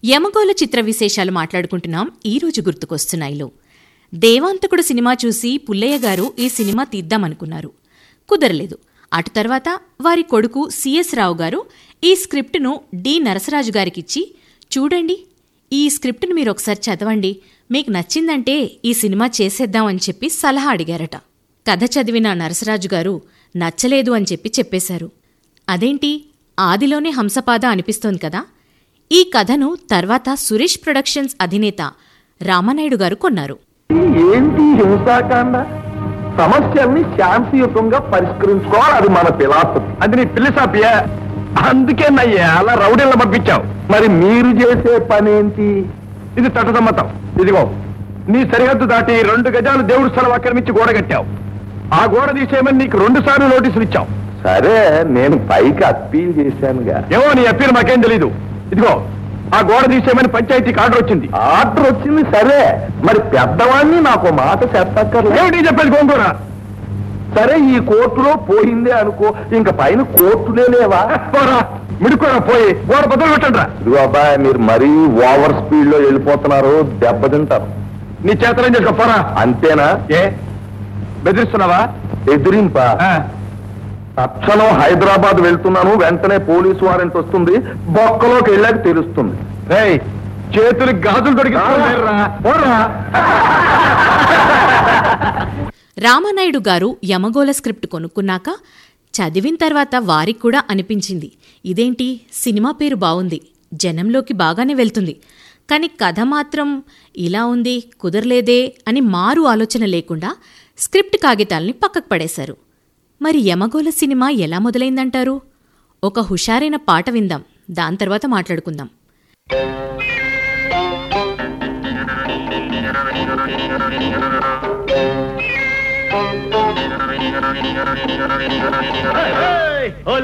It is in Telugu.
యమగోళ చిత్ర విశేషాలు మాట్లాడుకుంటున్నాం ఈ రోజు గుర్తుకొస్తున్నాయిలో దేవాంతకుడు సినిమా చూసి పుల్లయ్య గారు ఈ సినిమా తీద్దామనుకున్నారు కుదరలేదు అటు తర్వాత వారి కొడుకు సిఎస్ రావు గారు ఈ స్క్రిప్టును డి నరసరాజు గారికిచ్చి చూడండి ఈ స్క్రిప్టును మీరు ఒకసారి చదవండి మీకు నచ్చిందంటే ఈ సినిమా చేసేద్దామని చెప్పి సలహా అడిగారట కథ చదివిన నరసరాజు గారు నచ్చలేదు అని చెప్పి చెప్పేశారు అదేంటి ఆదిలోనే హంసపాద అనిపిస్తోంది కదా ఈ కథను తర్వాత సురేష్ ప్రొడక్షన్స్ అధినేత రామనాయుడు గారు కొన్నారు ఏంటి హింసాకాండ సమస్యల్ని శాంతియుతంగా పరిష్కరించుకోవాలి అది మన ఫిలాసఫీ అది నీ ఫిలసాఫియా అందుకే నయ్యా అలా రౌడీలను పంపించావు మరి మీరు చేసే పనేంటి ఇది తటసమ్మతం ఇదిగో నీ సరిహద్దు దాటి రెండు గజాలు దేవుడి స్థలం ఆక్రమించి గోడ కట్టావు ఆ గోడ తీసేయమని నీకు రెండు సార్లు నోటీసులు ఇచ్చావు సరే నేను పైకి అప్పీల్ చేశానుగా ఏమో నీ అప్పీలు మాకేం తెలీదు ఇదిగో ఆ గోడ తీసేయమని పంచాయతీకి ఆర్డర్ వచ్చింది ఆర్డర్ వచ్చింది సరే మరి పెద్దవాడిని నాకు ఓ మాట చెప్పక్కర్లే ఏమిటి చెప్పేది గోంగూర సరే ఈ కోర్టులో పోయిందే అనుకో ఇంక పైన కోర్టులే లేవా పోరా మిడుకోరా పోయి గోడ బదులు పెట్టండి ఇదిగో అబ్బాయి మీరు మరీ ఓవర్ స్పీడ్ లో వెళ్ళిపోతున్నారు దెబ్బతింటారు నీ చేతనం చేసుకో పోరా అంతేనా ఏ బెదిరిస్తున్నావా ఎదిరింప ఆ, తక్షణం హైదరాబాద్ వెళ్తున్నాను వెంటనే పోలీసు వారెంట్ వస్తుంది బొక్కలోకి వెళ్ళాక తెలుస్తుంది రేయ్ చేతులు గాజులు దొరికి పోరా రామనాయుడు గారు యమగోళ స్క్రిప్ట్ కొనుక్కున్నాక చదివిన తర్వాత వారికి కూడా అనిపించింది ఇదేంటి సినిమా పేరు బావుంది జనంలోకి బాగానే వెళ్తుంది కానీ కథ మాత్రం ఇలా ఉంది కుదరలేదే అని మారు ఆలోచన లేకుండా స్క్రిప్ట్ కాగితాల్ని పక్కకు పడేశారు మరి యమగోళ సినిమా ఎలా మొదలైందంటారు ఒక హుషారైన పాట విందాం దాని తర్వాత మాట్లాడుకుందాం